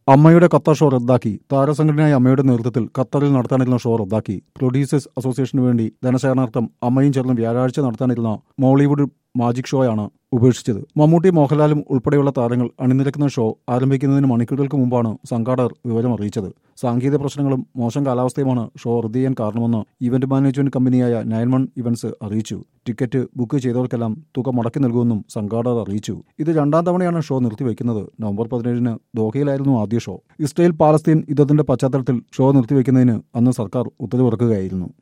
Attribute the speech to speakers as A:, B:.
A: അമ്മയുടെ Qatar show റദ്ദാക്കി താരസംഘടനയായ അമ്മയുടെ നേതൃത്വത്തിൽ ഖത്തറിൽ നടത്താനിരുന്ന ഷോ റദ്ദാക്കി പ്രൊഡ്യൂസേഴ്സ് അസോസിയേഷന് വേണ്ടി ധനശേഖരണാർത്ഥം അമ്മയും ചേർന്ന് വ്യാഴാഴ്ച നടത്താനിരുന്ന മോളിവുഡ് മാജിക് ഷോയാണ് ഉപേക്ഷിച്ചത് മമ്മൂട്ടി മോഹൻലാലും ഉൾപ്പെടെയുള്ള താരങ്ങൾ അണിനിരക്കുന്ന ഷോ ആരംഭിക്കുന്നതിന് മണിക്കൂറുകൾക്ക് മുമ്പാണ് സംഘാടകർ വിവരം അറിയിച്ചത് സാങ്കേതിക പ്രശ്നങ്ങളും മോശം കാലാവസ്ഥയുമാണ് ഷോ റദ്ദ് ചെയ്യാൻ കാരണമെന്ന് ഇവന്റ് മാനേജ്മെന്റ് കമ്പനിയായ നയൻ വൺ ഇവന്റ്സ് അറിയിച്ചു ടിക്കറ്റ് ബുക്ക് ചെയ്തവർക്കെല്ലാം തുക മടക്കി നൽകുമെന്നും സംഘാടകർ അറിയിച്ചു ഇത് രണ്ടാം തവണയാണ് ഷോ നിർത്തിവെക്കുന്നത് നവംബർ പതിനേഴിന് ദോഹയിലായിരുന്നു ആദ്യ ഷോ ഇസ്രയേൽ പാലസ്തീൻ യുദ്ധത്തിന്റെ പശ്ചാത്തലത്തിൽ ഷോ നിർത്തിവെക്കുന്നതിന് അന്ന് സർക്കാർ ഉത്തരവിറക്കുകയായിരുന്നു